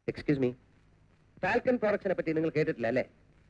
Excuse me falcon പ്രോഡക്ട്സിനെ പറ്റി നിങ്ങൾ കേട്ടിട്ടില്ല അല്ലേ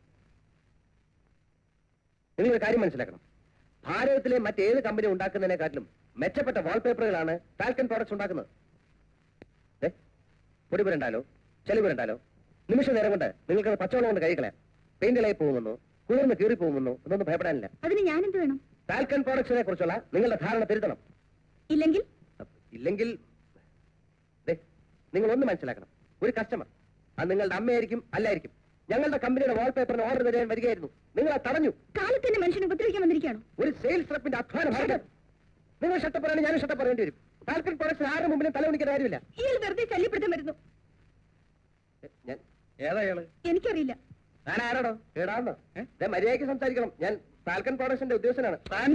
നിങ്ങൾ ഒരു കാര്യം മനസ്സിലാക്കണം ഭാരതത്തിലെ മറ്റേത് കമ്പനി ഉണ്ടാക്കുന്നതിനെക്കാട്ടിലും മെച്ചപ്പെട്ട വാൾപേപ്പറുകളാണ് ഫാൽക്കൺ പ്രോഡക്ട്സ് ഉണ്ടാക്കുന്നത് ദേ, പൊടി പുരണ്ടാലോ ചെളി പുരണ്ടാലോ നിമിഷ നേരം കൊണ്ട് നിങ്ങൾക്ക് പച്ചവെള്ളം കൊണ്ട് കഴിക്കളയാം പെയിന്റിലായി പോകുമെന്നോ കുളിർന്ന് കീറി പോകുമെന്നോ ഇതൊന്നും ഭയപ്പെടാനില്ല അതിന് ഞാനെന്ത് വേണം ഫാൽക്കൺ പ്രോഡക്ട്സിനെ കുറിച്ചുള്ള നിങ്ങളുടെ ധാരണ തിരുത്തണം ഇല്ലെങ്കിൽ ഇല്ലെങ്കിൽ ദേ, നിങ്ങൾ ഒന്ന് മനസ്സിലാക്കണം ഒരു കസ്റ്റമർ അത് നിങ്ങളുടെ അമ്മയായിരിക്കും അല്ലായിരിക്കും ഞങ്ങളുടെ കമ്പനിയുടെ വാൾപേപ്പറിന് ഓർഡർ തരാൻ വരികയായിരുന്നു നിങ്ങൾ അത് തടഞ്ഞു കാലത്തിന്റെ മനുഷ്യനെ ഉപദ്രവിക്കാൻ വന്നിരിക്കുകയാണോ ഒരു സെയിൽസ് റെപ്പിന്റെ അധ്വാനം ഭാഗം നിങ്ങൾ ഷട്ടപ്പ് പറയണേ ഞാനും ഷട്ടപ്പ് പറയേണ്ടി വരും ഫാൽക്കൺ പ്രോഡക്ട്സ് ആരുടെ മുമ്പിലും തലവണിക്കുന്ന കാര്യമില്ല ഇയാൾ വെറുതെ ശല്യപ്പെടുത്താൻ വരുന്നു ഏ, ഞാൻ ഏതാ ഇയാള് എനിക്കറിയില്ല ഞാൻ ആരാടോ ഏടാന്നോ ദേ, മര്യാദയ്ക്ക് സംസാരിക്കണം ഞാൻ ഫാൽക്കൺ പ്രോഡക്ട്സിന്റെ ഉദ്യോഗസ്ഥനാണ്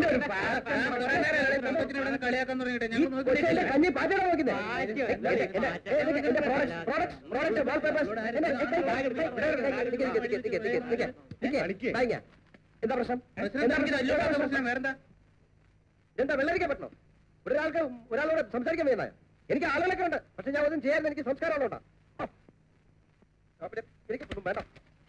കൊച്ചിയിലെ കഞ്ഞി പാചകം നോക്കുന്നേ എന്റെ- എന്റെ- എന്റെ- എന്റെ products, products, products, wallpapers, എന്റെ- നിക്ക്, നിക്ക്, നിക്ക്, നിക്ക്, നിക്ക്, നിക്ക്. ദാ ഇങ്ങ. എന്താ പ്രശ്നം എന്താ പ്രശ്നം? എന്താ വെള്ളരിക്കാൻ പറ്റണോ ഒരാൾക്ക് ഒരാളോട് സംസാരിക്കാൻ വേണ്ട എനിക്ക് ആളുകളൊക്കെ ഉണ്ട് പക്ഷെ ഞാൻ ഒന്നും ചെയ്യാൻ എനിക്ക് സംസ്കാരമുള്ളതാ എനിക്ക് ഒന്നും വേണ്ട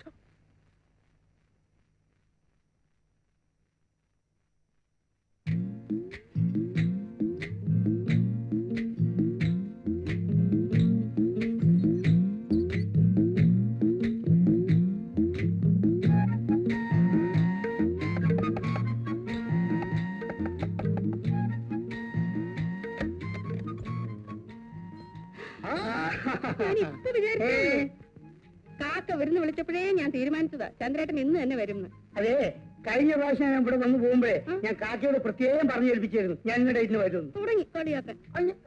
ഞാൻ ഇപ്പൊ വിചാരിച്ചേ കാക്ക വരുന്ന് വിളിച്ചപ്പോഴേ ഞാൻ തീരുമാനിച്ചതാ ചന്ദ്രേട്ടൻ ഇന്ന് തന്നെ വരും അതെ കഴിഞ്ഞ പ്രാവശ്യം ഞാൻ ഇവിടെ വന്ന് പോകുമ്പോഴേ ഞാൻ കാക്കയോട് പ്രത്യേകം പറഞ്ഞു ഏൽപ്പിച്ചിരുന്നു ഞാൻ ഇങ്ങോട്ട് ഇന്ന് വരുന്നു തുടങ്ങി കളിയാക്കാൻ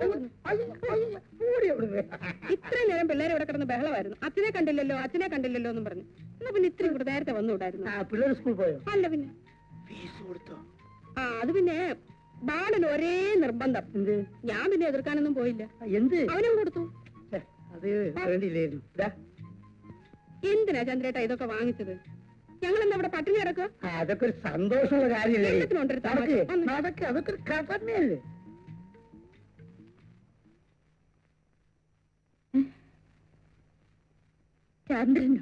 ഇത്രയും നേരം പിള്ളേരെ ഇവിടെ കിടന്ന് ബഹളമായിരുന്നു അച്ഛനെ കണ്ടില്ലല്ലോ അച്ഛനെ കണ്ടില്ലല്ലോ എന്നും പറഞ്ഞു എന്നാ പിന്നെ ഇത്രയും കൂടെ നേരത്തെ വന്നുകൂടായിരുന്നു ആ പിള്ളേർ സ്കൂൾ പോയോ അല്ല പിന്നെ ഫീസ് കൊടുത്തോ ആ അത് പിന്നെ ബാലന് ഒരേ നിർബന്ധം എന്ത് ഞാൻ പിന്നെ എതിർക്കാനൊന്നും പോയില്ല ആ, എന്ത് അവനും കൊടുത്തു ഛെ, അത് വേണ്ടിയില്ലായിരുന്നു ഇതാ, എന്തിനാ ചന്ദ്രേട്ട ഇതൊക്കെ വാങ്ങിച്ചത് ഞങ്ങൾ എന്താ ഇവിടെ പട്ടിണി കിടക്കുക ആ, അതൊക്കെ ഒരു സന്തോഷമുള്ള കാര്യമല്ലേ എല്ലാത്തിനും ഒരു തമാശ. നടക്ക്, വന്ന്. നടക്ക് അതൊക്കെ ഒരു കഥ തന്നെയല്ലേ ചന്ദ്രനോ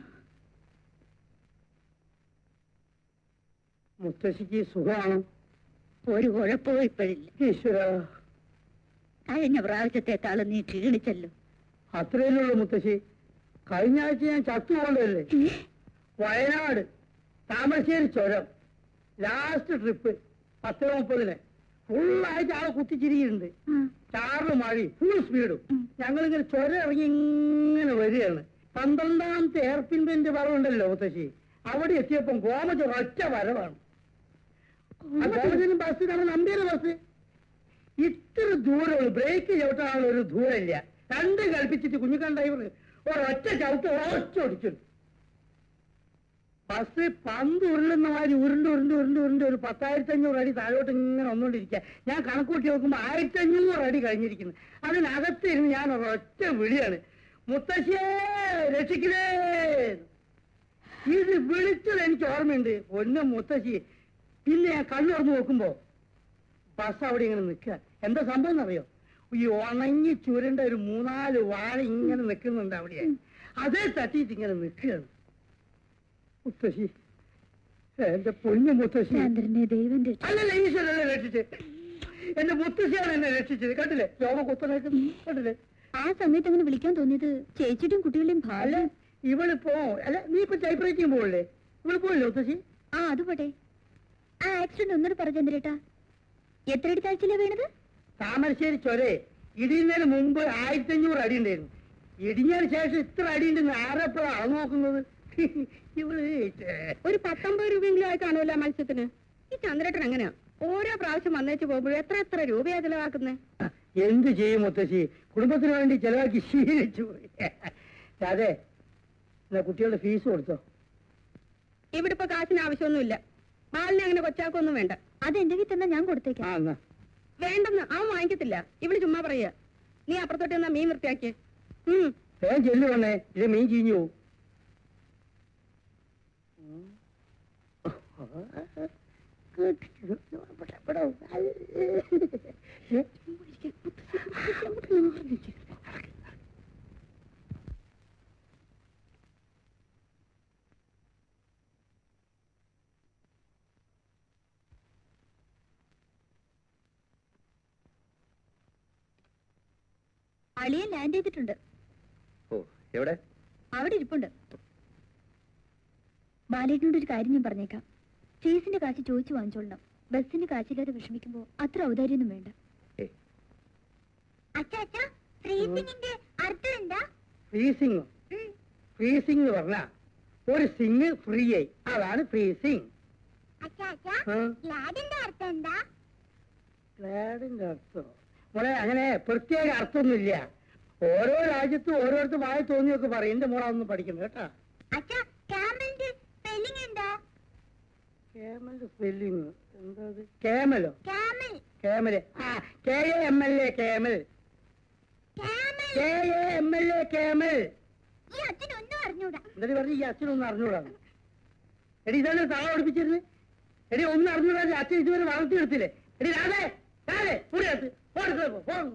മുത്തശ്ശിക്ക് സുഖമാണോ ഒരു കുഴപ്പവും ഇപ്പോഴില്ല ഈശ്വര കഴിഞ്ഞ പ്രാവശ്യത്തെക്കാളും നീ ക്ഷീണിച്ചല്ലോ അത്രയല്ലേ മുത്തശ്ശി കഴിഞ്ഞ ആഴ്ച ഞാൻ ചത്തുപോകണ്ടല്ലേ വയനാട് താമരശ്ശേരി ചുരം ലാസ്റ്റ് ട്രിപ്പ് പത്ത് മുപ്പതിന് ഫുള്ളായിട്ട് ആളെ കുത്തിച്ചിരിക്കുന്നുണ്ട് ചാറില് മഴ ഫുൾ സ്പീഡും ഞങ്ങളിങ്ങനെ ചുരം ഇറങ്ങി ഇങ്ങനെ വരികയാണ് പന്ത്രണ്ടാമത്തെ എയർപിൻ ബെന്റ് വളവുണ്ടല്ലോ മുത്തശ്ശി അവിടെ എത്തിയപ്പം ഗോമജ ഒറ്റ വരവാണ് ആ ഗോമജനും ബസ് നമ്മുടെ നമ്പിയുടെ ബസ് ഇത്ര ദൂരമുള്ളൂ ബ്രേക്ക് ചവിട്ടാനുള്ള ഒരു ദൂരമില്ല രണ്ട് കൽപ്പിച്ചിട്ട് കുഞ്ഞുക്കാൻ ഡ്രൈവർ ഒരൊറ്റ ചവിട്ട് ഒറ്റ ഓടിച്ചു ബസ് പന്ത് ഉരുളുന്ന മാതിരി ഉരുണ്ട് ഉരുണ്ട് ഉരുണ്ട് ഉരുണ്ട് ഒരു പത്തായിരത്തി അഞ്ഞൂറ് അടി താഴോട്ട് ഇങ്ങനെ വന്നുകൊണ്ടിരിക്കുക ഞാൻ കണക്കൂട്ടി നോക്കുമ്പോൾ ആയിരത്തി അഞ്ഞൂറ് അടി കഴിഞ്ഞിരിക്കുന്നു അതിനകത്ത് ഇരുന്ന് ഞാൻ ഒരൊറ്റ വിളിയാണ് മുത്തശ്ശിയേ രക്ഷിക്കണേ ഇത് വിളിച്ചത് എനിക്ക് ഓർമ്മയുണ്ട് ഒന്ന് മുത്തശ്ശി പിന്നെ ഞാൻ കണ്ണു തുറന്ന് നോക്കുമ്പോ ബസ് അവിടെ ഇങ്ങനെ നിൽക്കുക എന്താ സംഭവം എന്നറിയോ ഈ ഉണങ്ങി ചുരുണ്ട ഒരു മൂന്നാല് വാഴ ഇങ്ങനെ നിൽക്കുന്നുണ്ട് അവിടെ അതേ തട്ടിയിട്ട് ഇങ്ങനെ നിൽക്കുകയാണ് മുത്തശ്ശി എന്റെ പൊന്നു മുത്തശ്ശി ചന്ദ്രനെ ദൈവം അല്ലല്ല ഈശ്വരനെ രക്ഷിച്ച് എന്റെ മുത്തശ്ശിയാണ് എന്നെ രക്ഷിച്ചത് കണ്ടില്ലേ രോമ കുത്തനേക്ക് കണ്ടില്ലേ ആ സമയത്ത് അങ്ങനെ വിളിക്കാൻ തോന്നിയത് ചേച്ചിയുടെയും കുട്ടികളുടെയും അല്ല ഭാര്യ ഇവളിപ്പോ അല്ല നീ ഇപ്പൊ ടൈപ്പ് പോകല്ലേ ഇവള് പോയില്ലേ മുത്തശ്ശി ആ അത് പോട്ടെ ആ ആക്സിഡന്റ് ഒന്നുകൂടെ പറ ചന്ദ്രേട്ടാ എത്ര അടി താഴ്ചയിലാ വീണത് താമരശ്ശേരി ചൊരേ ഇടിയുന്നതിന് മുമ്പ് ആയിരത്തി അഞ്ഞൂറ് അടി ഉണ്ടായിരുന്നു ഇടിഞ്ഞതിന് ശേഷം ഇത്ര അടി ഉണ്ടെന്ന് ആരെപ്പോഴാണ് അളവ് നോക്കുന്നത് ഇവള് ഛേ. ഒരു പത്തൊമ്പത് രൂപയെങ്കിലും ആയി കാണുമല്ലോ ആ മത്സ്യത്തിന് ഈ ചന്ദ്രേട്ടൻ എങ്ങനെയാ ഓരോ പ്രാവശ്യം വന്നേച്ച് പോകുമ്പോഴും എത്ര എത്ര രൂപയാ ചെലവാക്കുന്നത് എന്ത് ചെയ്യും മുത്തശ്ശി കുടുംബത്തിന് വേണ്ടി ചെലവാക്കി ശീലിച്ചു പോയി അതെ എന്നാ കുട്ടികളുടെ ഫീസ് കൊടുത്തോ ഇവിടെ ഇപ്പൊ കാശിന് ആവശ്യമൊന്നുമില്ല ബാലിനെ അങ്ങനെ കൊച്ചാക്കൊന്നും വേണ്ട അത് എന്റെ വീട്ടിൽ തന്നെ ഞാൻ ആ കൊടുത്തേക്കാം എന്നാ വേണ്ടെന്ന് അവൻ വാങ്ങിക്കത്തില്ല ഇവിടെ ചുമ്മാ പറയാ നീ അപ്പുറത്തോട്ട് എന്നാ മീൻ വൃത്തിയാക്കിയേ ഉം വേഗം ചെല്ലു വന്നേ ഇത് മീൻ ചീഞ്ഞു പോവും അളിയൻ ലാൻഡ് ചെയ്തിട്ടുണ്ട് ഓ എവിടെ അവിടെ ഇരിപ്പുണ്ട് ബാലേട്ടനോട് ഒരു കാര്യം ഞാൻ പറഞ്ഞേക്കാം ഫീസിന്റെ കാശ് ചോദിച്ചു വാങ്ങിച്ചോളണം ബസ്സിന് കാശില്ലാതെ വിഷമിക്കുമ്പോ അത്ര ഔദാര്യൊന്നും വേണ്ട ഏയ് ഫ്രീസിംഗിന്റെ അർത്ഥം എന്താ ഫ്രീസിങ് ഫ്രീസിങ് എന്ന് പറഞ്ഞാ ഒരു സിങ് ഫ്രീ ആയി അതാണ് ഫ്രീസിങ് ഗ്ലാഡിന്റെ അർത്ഥം എന്താ ഗ്ലാഡിന്റെ അർത്ഥം മോളെ അങ്ങനെ പ്രത്യേക അർത്ഥമൊന്നുമില്ല ഓരോ രാജ്യത്തും ഓരോരുത്തർ വായി തോന്നിയൊക്കെ പറയും എന്റെ മോളെ അതൊന്നും പഠിക്കണം കേട്ടാ അച്ഛാ ക്യാമലിന്റെ സ്പെല്ലിംഗ് എന്താ കേമലിന്റെ സ്പെല്ലിങ് എന്താ അത് കേമലോ ക്യാമൽ കേമല് ആ K A M L A camel camel K A M L A camel ഈ അച്ഛൻ ഒന്നും അറിഞ്ഞൂടാ എന്നിട്ട് പറഞ്ഞ് ഈ അച്ഛനൊന്നും അറിഞ്ഞൂടാണ് എടി ഇതാണ് താഴെ പഠിപ്പിച്ചിരുന്നത് എടി ഒന്നും അറിഞ്ഞൂടാ അച്ഛൻ ഇതുവരെ വളർത്തിയെടുത്തില്ലേ എടി രാധേ രാധേ കൂടിയത്ത് ഫോൺ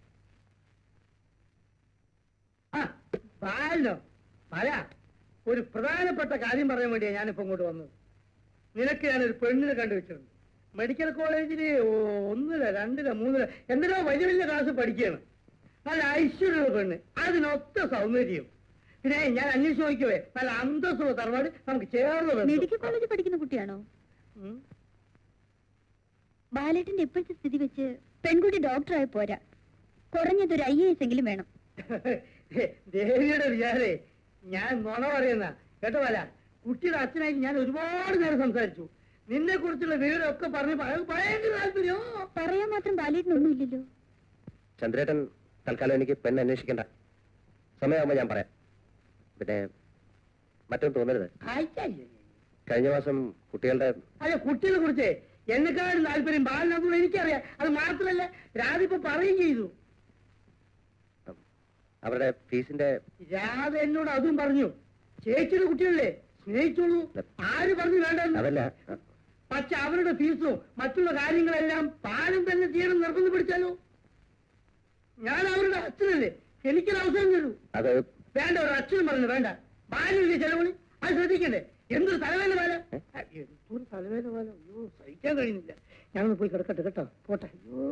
ആ പാലോ പല ഒരു പ്രധാനപ്പെട്ട കാര്യം പറയാൻ വേണ്ടിയാണ് ഞാനിപ്പോ ഇങ്ങോട്ട് വന്നത് നിനക്ക് ഞാനൊരു പെണ്ണിനെ കണ്ടുവച്ചിട്ടുണ്ട് മെഡിക്കൽ കോളേജിൽ ഒന്നില രണ്ടില മൂന്നില എന്തിനോ വലിയ വലിയ ക്ലാസ് പഠിക്കുകയാണ് നല്ല ഐശ്വര്യമുള്ള പെണ്ണ് അതിനൊത്ത സൗന്ദര്യം പിന്നെ ഞാൻ അന്വേഷിച്ച് നോക്കിയവേ നല്ല അന്തസ്സുള്ള തറവാട് നമുക്ക് ചേർന്ന് ബന്ധം. മെഡിക്കൽ കോളേജിൽ പഠിക്കുന്ന കുട്ടിയാണോ ഉം. ബാലേട്ടന്റെ ഇപ്പോഴത്തെ സ്ഥിതി വെച്ച് പെൺകുട്ടി ഡോക്ടറായി പോരാ കുറഞ്ഞത് ഒരു ഐ എസ് എങ്കിലും വേണം ദേവിയുടെ വിചാരേ ഞാൻ നുണ പറയുന്ന കേട്ടോ പല കുട്ടിയുടെ അച്ഛനായി ഞാൻ ഒരുപാട് നേരം സംസാരിച്ചു നിന്നെ കുറിച്ചുള്ള വിവരമൊക്കെ പറഞ്ഞു ഭയങ്കര താല്പര്യോ പറയാൻ മാത്രം ബാലേട്ടനൊന്നും ഇല്ലല്ലോ ചന്ദ്രേട്ടൻ തൽക്കാലം എനിക്ക് പെണ്ണ് അന്വേഷിക്കണ്ട സമയമാകുമ്പോൾ ഞാൻ പറയാം പിന്നെ മറ്റൊന്നും തോന്നരുത് ആയിട്ടായി കഴിഞ്ഞ മാസം കുട്ടികളുടെ അല്ല കുട്ടികളെ കുറിച്ച് എന്നെക്കാളും താല്പര്യം ബാലനാഥോട് എനിക്കറിയാം അത് മാത്രമല്ല രാധ ഇപ്പൊ പറയുകയും ചെയ്തു ഉം, അവരുടെ ഫീസിന്റെ രാധ എന്നോട് അതും പറഞ്ഞു ചേച്ചിയുടെ കുട്ടികളല്ലേ സ്നേഹിച്ചോളൂ ആര് പറഞ്ഞു വേണ്ടെന്ന് അതല്ല പക്ഷെ അവരുടെ ഫീസും മറ്റുള്ള കാര്യങ്ങളെല്ലാം പാലം തന്നെ ചെയ്യണം നിർബന്ധം പിടിച്ചാലോ ഞാൻ അവരുടെ അച്ഛനല്ലേ എനിക്കൊരു അവസരം തരൂ അത് വേണ്ട ഒരു അച്ഛനും പറഞ്ഞു വേണ്ട ബാലില്ലേ ചെലവിളി അത് ശ്രദ്ധിക്കണ്ടേ എന്തൊരു തലവേദന പോലെ ഏ? എന്തൊരു തലവേദന പോലെ അയ്യോ സഹിക്കാൻ കഴിയുന്നില്ല ഞാനൊന്ന് പോയി കിടക്കട്ടെ കേട്ടോ പോട്ടെ അയ്യോ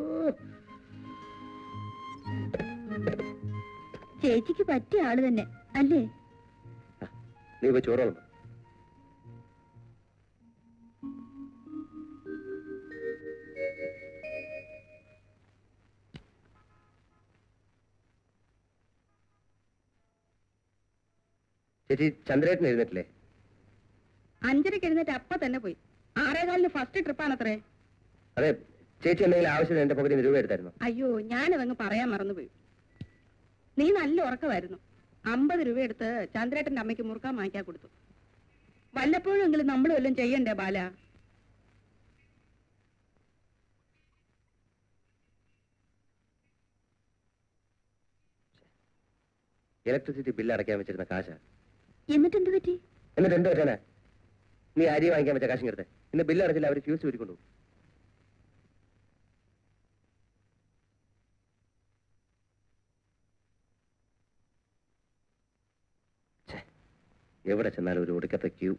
ചേച്ചിക്ക് പറ്റിയ ആള് തന്നെ അല്ലേ ആ, നീ പോയി ചോറോളും ചേച്ചി ചന്ദ്രേട്ടൻ എഴുന്നേറ്റില്ലേ അഞ്ചരക്ക് എഴുന്നേറ്റ് അപ്പ തന്നെ പോയി ആറേകാലിന് ഫസ്റ്റ് ട്രിപ്പാണത്രേ അതെ ചേച്ചി എന്തെങ്കിലും ആവശ്യത്തിന് എന്റെ പകുതി രൂപ എടുത്തായിരുന്നു അയ്യോ ഞാനതങ്ങ് പറയാൻ മറന്നുപോയി നീ നല്ല ഉറക്കമായിരുന്നു അമ്പത് രൂപ എടുത്ത് ചന്ദ്രേട്ടന്റെ അമ്മയ്ക്ക് മുറുക്കാൻ വാങ്ങിക്കാൻ കൊടുത്തു വല്ലപ്പോഴും എങ്കിലും നമ്മൾ വല്ലതും ചെയ്യണ്ടേ ബാല ഇലക്ട്രിസിറ്റി ബില്ല് അടയ്ക്കാൻ വെച്ചിരുന്ന കാശ എന്നിട്ട് എന്ത് പറ്റി എന്നിട്ട് എന്ത് പറ്റാനാ നീ അരി വാങ്ങിക്കാൻ വെച്ച കാശും എടുത്ത് ഇന്ന് ബില്ല് അടച്ചില്ല അവർ ഫ്യൂസ് ഊരിക്കൊണ്ടു എവിടെ ചെന്നാലും ഒരു ഒടുക്കത്തെ ക്യൂ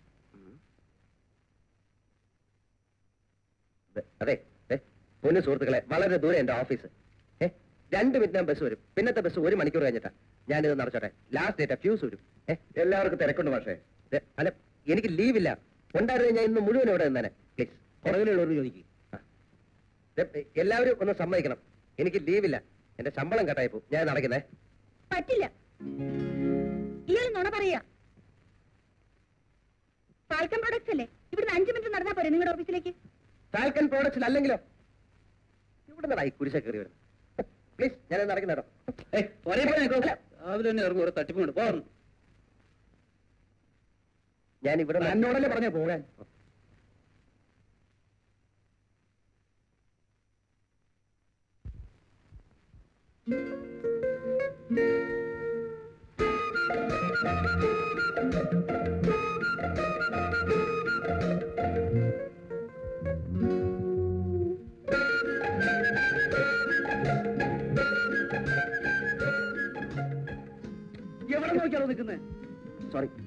അതെ ഏ, പൊന്നു സുഹൃത്തുക്കളെ വളരെ ദൂരെ എന്റെ ഓഫീസ് ഏ രണ്ട് മിനിറ്റ് ബസ് വരും പിന്നത്തെ ബസ് ഒരു മണിക്കൂർ കഴിഞ്ഞിട്ടാ ഞാനിത് നടച്ചോട്ടെ ലാസ്റ്റ് ഡേറ്റ് ഫ്യൂസ് വരും ഏ എല്ലാവർക്കും തിരക്കുണ്ട് പക്ഷേ അല്ല എനിക്ക് ലീവില്ല ഉണ്ടായിരുന്നു ഞാൻ ഇന്ന് മുഴുവൻ ഇവിടെ നിന്നേനെ പ്ലീസ് പുറകിലുള്ളവർ ചോദിക്കും എല്ലാവരും ഒന്ന് സമ്മതിക്കണം എനിക്ക് ലീവില്ല എന്റെ ശമ്പളം കട്ടായി പോകും ഞാൻ നടക്കുന്നേ പറ്റില്ല ഇയാൾ നുണ പറയാ ഫാൽക്കൺ പ്രൊഡക്ട്സ് അല്ലേ ഇവിടുന്ന് അഞ്ചു മിനിറ്റ് നടന്നാ പോരെ നിങ്ങളുടെ ഓഫീസിലേക്ക് ഫാൽക്കൺ പ്രോഡക്ട്സിൽ അല്ലെങ്കിലോ ഇവിടെ നിന്നായി കുരിശ കയറി വരുന്നത് പ്ലീസ് ഞാൻ നടക്കുന്ന കേട്ടോ രാവിലെ തന്നെ ഇറങ്ങും ഒരു തട്ടിപ്പുണ്ട് പോകാം ഞാൻ ഇവിടെ എന്നോടല്ലേ പറഞ്ഞ പോകാൻ എവിടെ നോക്കിയാണോ നിൽക്കുന്നത് സോറി